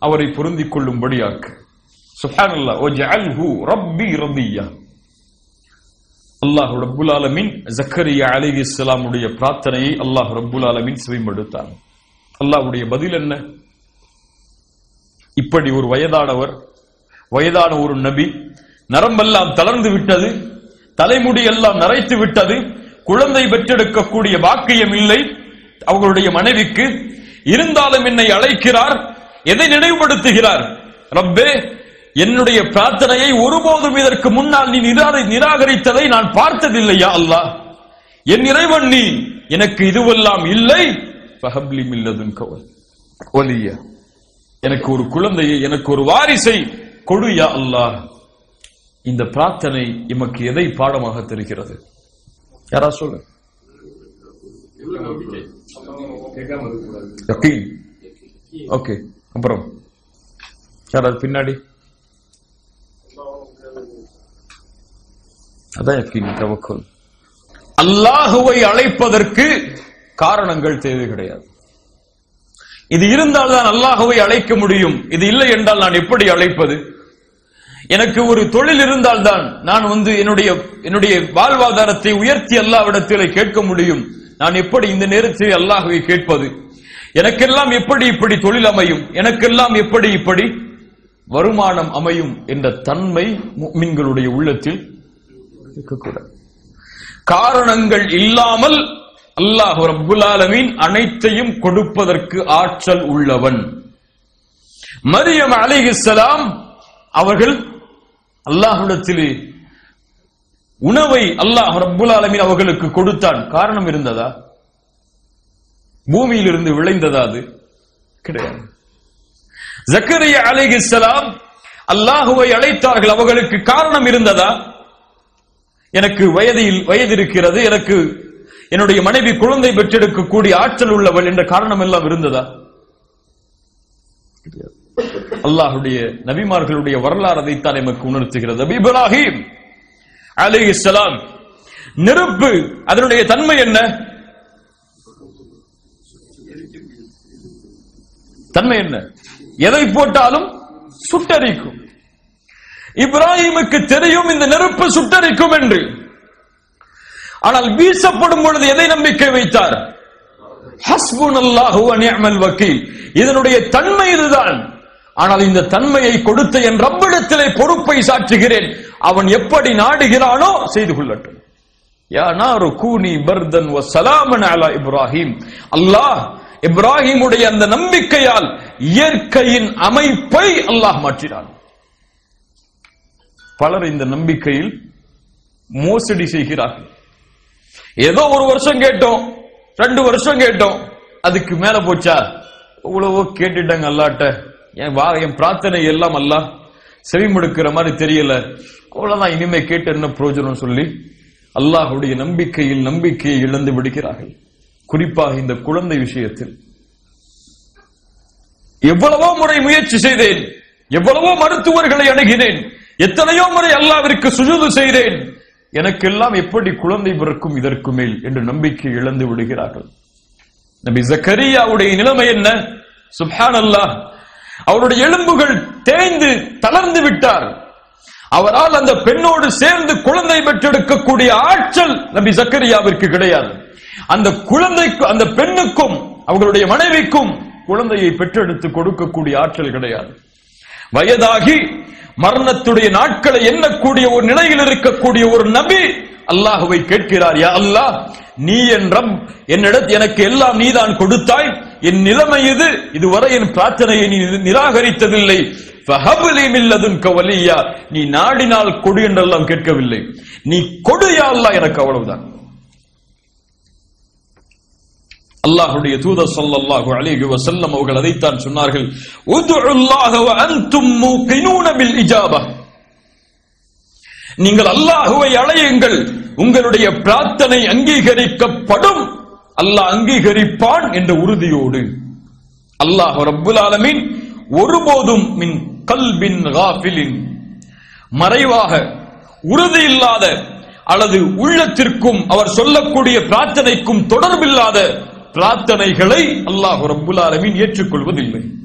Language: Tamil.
அவரை பொருந்திக் கொள்ளும்படியாக்கு சுப்ஹானல்லாஹ் வஜஅல்ஹு ரப்பி ரதியா அல்லாஹ் ரப்புல் ஆலமீன் ஜக்கரியா அலைஹிஸ்ஸலாமுடைய பிரார்த்தனையை அல்லாஹ் ரப்புல் ஆலமீன் செவிமடுத்தான் அல்லாஹ்வுடைய பதில் என்ன இப்படி ஒரு வயதானவர் வயதான ஒரு நபி நரம்பெல்லாம் தளர்ந்து விட்டது தலைமுடி எல்லாம் நரைத்து விட்டது குழந்தை பெற்றெடுக்கக்கூடிய பாக்கியம் இல்லை அவர்களுடைய மனைவிக்கு இருந்தாலும் என்னை அழைக்கிறார் எதை நினைவுபடுத்துகிறார் ரப்பே என்னுடைய பிரார்த்தனையை ஒருபோதும் இதற்கு முன்னால் நீ நிராகரி- நிராகரித்ததை நான் பார்த்ததில்லையா அல்லாஹ் என் இறைவன் நீ எனக்கு இதுவெல்லாம் இல்லை ஃபஹப்லி மில்லதுன் கவல் ஒலியா எனக்கு ஒரு குழந்தையை எனக்கு ஒரு வாரிசை கொடு யா அல்லாஹ் இந்த பிரார்த்தனை எமக்கு எதை பாடமாக தெரிகிறது யாரா சொல்லு யக்கீன் ஓகே அப்புறம் யாராவது பின்னாடி அதான் யக்கீன் தவக்கல் அல்லாஹுவை அழைப்பதற்கு காரணங்கள் தேவை கிடையாது இது இருந்தால் தான் அல்லாஹுவை அழைக்க முடியும் இது இல்லை என்றால் நான் எப்படி அழைப்பது எனக்கு ஒரு தொழில் இருந்தால் தான் நான் வந்து என்னுடைய என்னுடைய வாழ்வாதாரத்தை உயர்த்தி அல்லாவிடத்தில் கேட்க முடியும் நான் எப்படி இந்த நேரத்தில் அல்லாஹுவை கேட்பது எனக்கெல்லாம் எப்படி இப்படி தொழில் அமையும் எனக்கெல்லாம் எப்படி இப்படி வருமானம் அமையும் என்ற தன்மை முஃமின்களுடைய உள்ளத்தில் இருக்கக்கூடாது காரணங்கள் இல்லாமல் அல்லாஹ் ரப்புல் ஆலமீன் அனைத்தையும் கொடுப்பதற்கு ஆற்றல் உள்ளவன் மரியம் அலைஹிஸ்ஸலாம் அவர்கள் அல்லாஹ்விடத்திலே உணவை அல்லாஹ் ரப்புல் ஆலமீன் அவர்களுக்கு கொடுத்தான் காரணம் இருந்ததா பூமியிலிருந்து விளைந்ததா அது கிடையாது ஜக்கரியா அலைஹிஸ்ஸலாம் அல்லாஹுவை அழைத்தார்கள் அவர்களுக்கு காரணம் இருந்ததா எனக்கு வயதில் வயது இருக்கிறது எனக்கு என்னுடைய மனைவி குழந்தை பெற்றெடுக்கக்கூடிய ஆற்றல் உள்ளவள் என்ற காரணம் எல்லாம் இருந்ததா அல்லாஹுடைய நபிமார்களுடைய வரலாறு அதைத்தான் எமக்கு உணர்த்துகிறது நபி இப்ராஹிம் அலைஹிஸ்ஸலாம் நெருப்பு அதனுடைய தன்மை என்ன தன்மை என்ன எதை போட்டாலும் சுட்டரிக்கும் இப்ராஹிமுக்கு தெரியும் இந்த நெருப்பு சுட்டரிக்கும் என்று ஆனால் வீசப்படும் பொழுது எதை நம்பிக்கை வைத்தார் ஹஸ்புனல்லாஹு வ நிஅமல் வக்கீல் இதனுடைய தன்மை இதுதான் ஆனால் இந்த தன்மையை கொடுத்த என் ரப்பிடத்திலே பொறுப்பை சாற்றுகிறேன் அவன் எப்படி நாடுகிறானோ செய்து கொள்ளட்டும் யா நாரு கூனி பர்தன் வ சலாமன் அலா இப்ராஹிம் அல்லாஹ் இப்ராஹிமுடைய அந்த நம்பிக்கையால் இயற்கையின் அமைப்பை அல்லாஹ் மாற்றினான் பலர் இந்த நம்பிக்கையில் மோசடி செய்கிறார்கள் ஏதோ ஒரு வருஷம் கேட்டோம் ரெண்டு வருஷம் கேட்டோம் அதுக்கு மேல போச்சா இவ்வளவோ கேட்டுட்டாங்க அல்லாட்ட என் வா என் பிரார்த்தனை எல்லாம் அல்ல செவிமடுக்கிற மாதிரி தெரியல அவ்வளவுதான் இனிமே கேட்டு என்ன பிரயோஜனம் சொல்லி அல்லாஹுடைய நம்பிக்கையில் நம்பிக்கையை இழந்து விடுகிறார்கள் குறிப்பாக இந்த குழந்தை விஷயத்தில் எவ்வளவோ முறை முயற்சி செய்தேன் எவ்வளவோ மருத்துவர்களை அணுகினேன் எத்தனையோ முறை அல்லாவிற்கு சுஜூது செய்தேன் எனக்கெல்லாம் எப்படி குழந்தை பிறக்கும் இதற்கு மேல் என்று நம்பிக்கை இழந்து விடுகிறார்கள் நபி ஜக்கரியாவுடைய நிலைமை என்ன சுப்ஹான் அல்லாஹ் அவருடைய எலும்புகள் தேய்ந்து தளர்ந்து விட்டார் அவரால் அந்த பெண்ணோடு சேர்ந்து குழந்தை பெற்றெடுக்கக்கூடிய ஆற்றல் நபி ஜக்கரியாவிற்கு கிடையாது அந்த குழந்தைக்கு அந்த பெண்ணுக்கும் அவர்களுடைய மனைவிக்கும் குழந்தையை பெற்றெடுத்து கொடுக்கக்கூடிய ஆற்றல் கிடையாது வயதாகி மரணத்துடைய நாட்களை எண்ணக்கூடிய ஒரு நிலையில் இருக்கக்கூடிய ஒரு நபி அல்லாஹுவை கேட்கிறார் யா அல்லாஹ் நீ என் ரப் என்னிடத் எனக்கு எல்லாம் நீதான் கொடுத்தாய் என் நிலைமை இது இதுவரை என் பிரார்த்தனையை நீ நிராகரித்ததில்லை ஃபஹப்லி மின் லதுன்க வலியா நீ நாடினால் கொடு என்றெல்லாம் கேட்கவில்லை நீ கொடு யா அல்லாஹ் எனக்கு அவ்வளவுதான் அல்லாஹ்வுடைய தூதர் ஸல்லல்லாஹு அலைஹி வஸல்லம் அவர்கள் அதைத்தான் சொன்னார்கள் உதுல்லாஹ வ அன்தும் மூகினூன பில் இஜாபா நீங்கள் அல்லாஹுவை அழையுங்கள் உங்களுடைய பிரார்த்தனை அங்கீகரிக்கப்படும் அல்லாஹ் அங்கீகரிப்பான் என்ற உறுதியோடு அல்லாஹ் ரப்புல் ஆலமீன் ஒருபோதும் மின் கல்பின் காஃபிலின் மறைவாக உறுதி இல்லாத அல்லது உள்ளத்திற்கும் அவர் சொல்லக்கூடிய பிரார்த்தனைக்கும் தொடர்பில்லாத பிரார்த்தனைகளை அல்லாஹ் ரப்புல் ஆலமீன் ஏற்றுக்கொள்வதில்லை